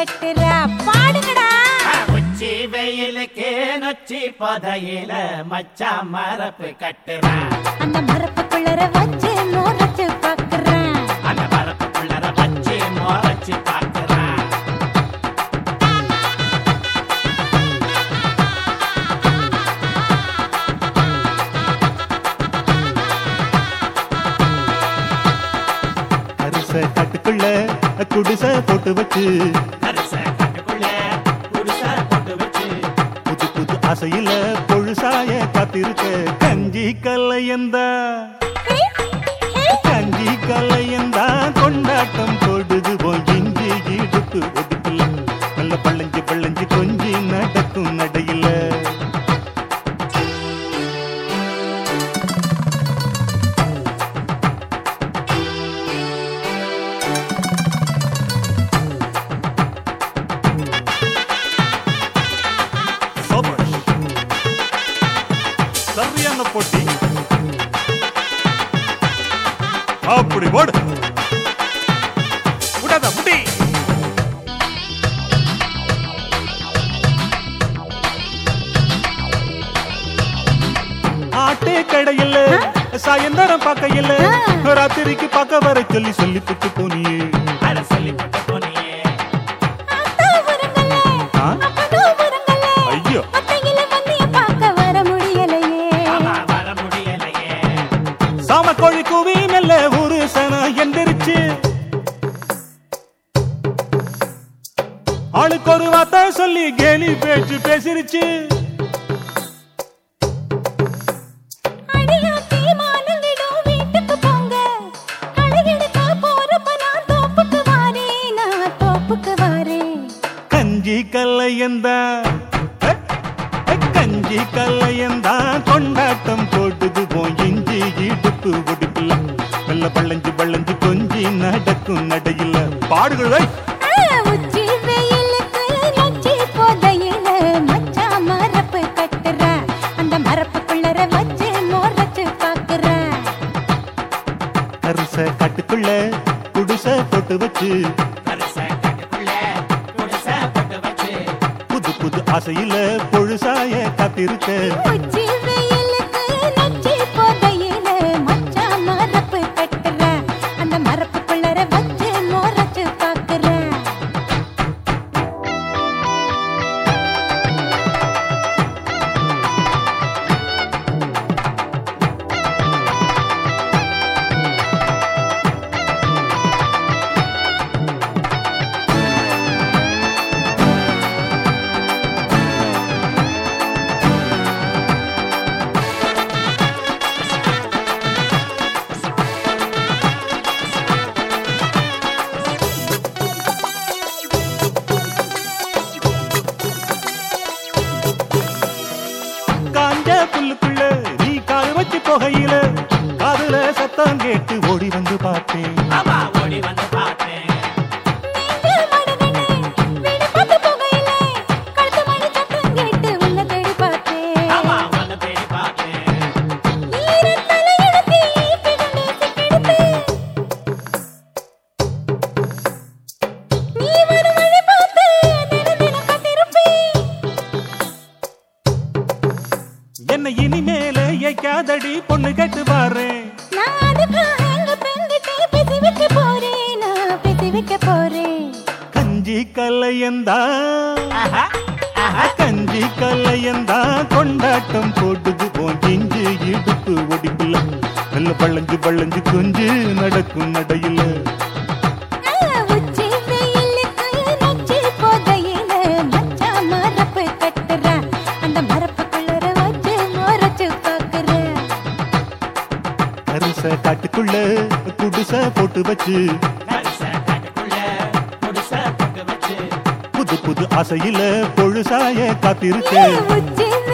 கட்டுறா பாடுங்கடா உச்சி வெயிலுக்கு நொச்சி புதையில மச்சா மரப்பு கட்டுறான் அந்த மரப்புக்குள்ளர வச்சு மோரச்சு பாக்குறேன் அந்த மரப்புக்குள்ளர வச்சு மொறச்சு பார்க்கறான் அரிச காட்டுக்குள்ள குடிச போட்டு வச்சு கரிச கட்டுக்குள்ள குடிச போட்டு வச்சு புது புது ஆசையில பொழுசாய காத்திருக்க கஞ்சி கல்லையந்தா கஞ்சி கல்லையந்தா கொண்டாட்டம் போடுது போய் இஞ்சி இடுப்பு ஒடுக்கல நல்ல பள்ளஞ்சு பள்ளஞ்சு கொஞ்சி நடக்கும் நடையில சபாஷ். சரியான போட்டி அப்படி போடு விடாத முடி ஆட்டே கடையில் சாயந்தரம் பார்க்கையில் ராத்திரிக்கு பார்க்க வர சொல்லி சொல்லி புட்டு போனியே அட சொல்லி போட்டு போனியே அத்தா உரங்களே ஆ? அப்பனோ உரங்களே ஐயோ அத்தையில வந்து பார்க்க வர முடியலையே ஆமா வர முடியலையே சாம கோழி கூவி மெல்ல ஒரு சன எந்திரிச்சு ஆளுக்கு ஒரு வார்த்தை சொல்லி கேலி பேச்சு பேசிருச்சு அடியாத்தி மானங்கிடும் வீட்டுக்கு போங்க அழகெடுக்க போறப்ப நான் தோப்புக்கு வாரேன் நான் தோப்புக்கு வாரேன் கஞ்சி கல்லையந்தா அஹ், அஹ், கஞ்சி கல்லையந்தா கொண்டாட்டம் போட்டுது போய் இஞ்சி இடுப்பு ஒடுக்கல நல்ல பள்ளஞ்சு பள்ளஞ்சு கொஞ்சி நடக்கும் நடையில பாடுகளை ஆ, உச்சி வெயிலுக்கு நொச்சி போதையில மச்சா மரப்பு கட்டுற அந்த மரப்புக்குள்ளர வச்சு மோரச்சு பாக்குற கரிச காட்டுக்குள்ள குடிச போட்டு வச்சு கரிச கட்டுக்குள்ள குடிச போட்டு வச்சு புது புது ஆசையில பொழுசாய காத்திருக்க உச்சி வெயிலுக்கு நொச்சி போதையில மச்சா மரப்பு கட்டுற அந்த மரப்புக்குள்ளர வச்சு மோரச்சு பாக்குற காஞ்ச புல்லுக்குள்ள நீ கால் வச்சு போகையில காதுல சத்தம் கேட்டு ஓடி வந்து பார்த்தேன் ஆமா ஓடி வந்து பார்த்தேன் நீங்க மனதனே வீடு பார்த்து போகையில கழுத்து மணி சத்தம் கேட்டு உன்னை தேடி பார்த்தேன் ஆமா வந்து தேடி பார்த்தேன் ஈரத் தலையெழுத்தி பிடுங்கி சிக்கெடுத்து. நீ வரும் வழி பார்த்து தினம் தினம் காத்திருப்பேன். என்ன இனிமேல ஏக்காதடி பொண்ணு கேட்டு பாறேன் நான் அதுக்காக எங்க பெண்கிட்ட பேசி வைக்க போறேன். நான் பேசி வைக்க போறேன். கஞ்சி கல்லையந்தா ஆஹா ஆஹா கஞ்சி கல்லையந்தா கொண்டாட்டம் போட்டுது போன் இஞ்சி இடுப்பு ஒடிக்கல நல்ல பள்ளஞ்சு பள்ளஞ்சு கொஞ்சு நடக்கும் நடையில ஆ, உச்சி வெயிலுக்கு நொச்சி போதையில மச்சான் மரப்பு கட்டுற. அந்த மரப்புக்குள்ளர வச்சு மொரச்சு பார்க்கற. கரிச காட்டுக்குள்ள குடிச போட்டு வச்சு கரிச கட்டுக்குள்ள குடிச போட்டு வச்சு புது புது ஆசையில பொழுசாய காத்திருக்க உச்சி